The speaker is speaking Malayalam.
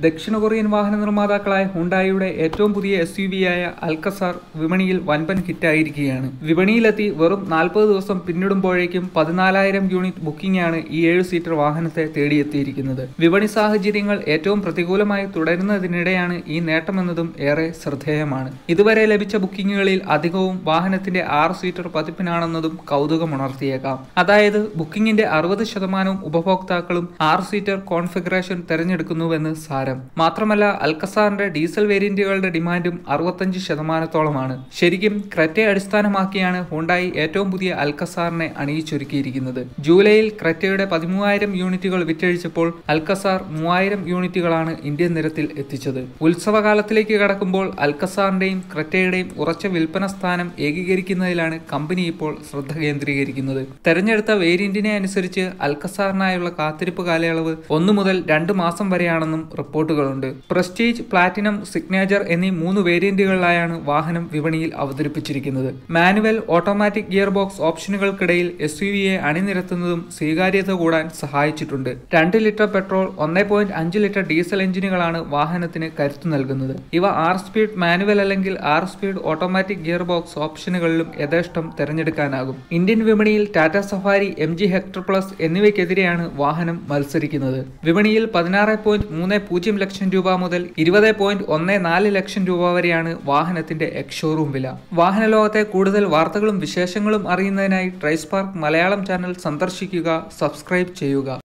ദക്ഷിണ കൊറിയൻ വാഹന നിർമ്മാതാക്കളായ ഹുണ്ടായിയുടെ ഏറ്റവും പുതിയ എസ് യു വിയായ അൽക്കസാർ വിപണിയിൽ വൻപൻ ഹിറ്റായിരിക്കുകയാണ് വിപണിയിലെത്തി വെറും നാൽപ്പത് ദിവസം പിന്നിടുമ്പോഴേക്കും പതിനാലായിരം യൂണിറ്റ് ബുക്കിംഗാണ് ഈ ഏഴ് സീറ്റർ വാഹനത്തെ തേടിയെത്തിയിരിക്കുന്നത് വിപണി സാഹചര്യങ്ങൾ ഏറ്റവും പ്രതികൂലമായി തുടരുന്നതിനിടെയാണ് ഈ നേട്ടമെന്നതും ഏറെ ശ്രദ്ധേയമാണ് ഇതുവരെ ലഭിച്ച ബുക്കിംഗുകളിൽ അധികവും വാഹനത്തിന്റെ ആറ് സീറ്റർ പതിപ്പിനാണെന്നതും കൗതുകമുണർത്തിയേക്കാം അതായത് ബുക്കിംഗിന്റെ അറുപത് ശതമാനവും ഉപഭോക്താക്കളും ആറ് സീറ്റർ കോൺഫിഗറേഷൻ തെരഞ്ഞെടുക്കുന്നുവെന്ന് സാരം മാത്രമല്ല അൽക്കസാറിന്റെ ഡീസൽ വേരിയന്റുകളുടെ ഡിമാൻഡും അറുപത്തഞ്ച് ശതമാനത്തോളമാണ് ശരിക്കും ക്രെറ്റയെ അടിസ്ഥാനമാക്കിയാണ് ഹുണ്ടായി ഏറ്റവും പുതിയ അൽക്കസാറിനെ അണിയിച്ചൊരുക്കിയിരിക്കുന്നത് ജൂലൈയിൽ ക്രെറ്റയുടെ പതിമൂവായിരം യൂണിറ്റുകൾ വിറ്റഴിച്ചപ്പോൾ അൽക്കസാർ മൂവായിരം യൂണിറ്റുകളാണ് ഇന്ത്യൻ നിരത്തിൽ എത്തിച്ചത് ഉത്സവകാലത്തിലേക്ക് കടക്കുമ്പോൾ അൽക്കസാറിന്റെയും ക്രെറ്റയുടെയും ഉറച്ച വിൽപ്പന സ്ഥാനം ഏകീകരിക്കുന്നതിലാണ് കമ്പനി ഇപ്പോൾ ശ്രദ്ധ കേന്ദ്രീകരിക്കുന്നത് തെരഞ്ഞെടുത്ത വേരിയന്റിനെ അനുസരിച്ച് അൽക്കസാറിനായുള്ള കാത്തിരിപ്പ് കാലയളവ് ഒന്നു മുതൽ രണ്ട് മാസം വരെയാണെന്നും റിപ്പോർട്ടുകളുണ്ട് പ്രസ്റ്റീജ് പ്ലാറ്റിനം സിഗ്നേച്ചർ എന്നീ മൂന്ന് വേരിയന്റുകളിലായാണ് വാഹനം വിപണിയിൽ അവതരിപ്പിച്ചിരിക്കുന്നത് മാനുവൽ ഓട്ടോമാറ്റിക് ഗിയർ ബോക്സ് ഓപ്ഷനുകൾക്കിടയിൽ എസ് യു വിയെ അണിനിരത്തുന്നതും സ്വീകാര്യത കൂടാൻ സഹായിച്ചിട്ടുണ്ട് രണ്ട് ലിറ്റർ പെട്രോൾ ഒന്നേ പോയിന്റ് അഞ്ച് ലിറ്റർ ഡീസൽ എഞ്ചിനുകളാണ് വാഹനത്തിന് കരുത്തു നൽകുന്നത് ഇവ ആറ് സ്പീഡ് മാനുവൽ അല്ലെങ്കിൽ ആറ് സ്പീഡ് ഓട്ടോമാറ്റിക് ഗിയർ ബോക്സ് ഓപ്ഷനുകളിലും യഥേഷ്ടം തിരഞ്ഞെടുക്കാനാകും ഇന്ത്യൻ വിപണിയിൽ Tata Safari M G Hector Plus എന്നിവയ്ക്കെതിരെയാണ് വാഹനം മത്സരിക്കുന്നത് വിപണിയിൽ പതിനാറ് പോയിന്റ് മൂന്ന് പൂജ്യം ലക്ഷം രൂപ മുതൽ ഇരുപത് പോയിന്റ് ഒന്ന് നാല് ലക്ഷം രൂപ വരെയാണ് വാഹനത്തിന്റെ എക്സ്ഷോറൂം വില വാഹന ലോകത്തെ കൂടുതൽ വാർത്തകളും വിശേഷങ്ങളും അറിയുന്നതിനായി ട്രൈസ്പാർക്ക് മലയാളം ചാനൽ സന്ദർശിക്കുക സബ്സ്ക്രൈബ് ചെയ്യുക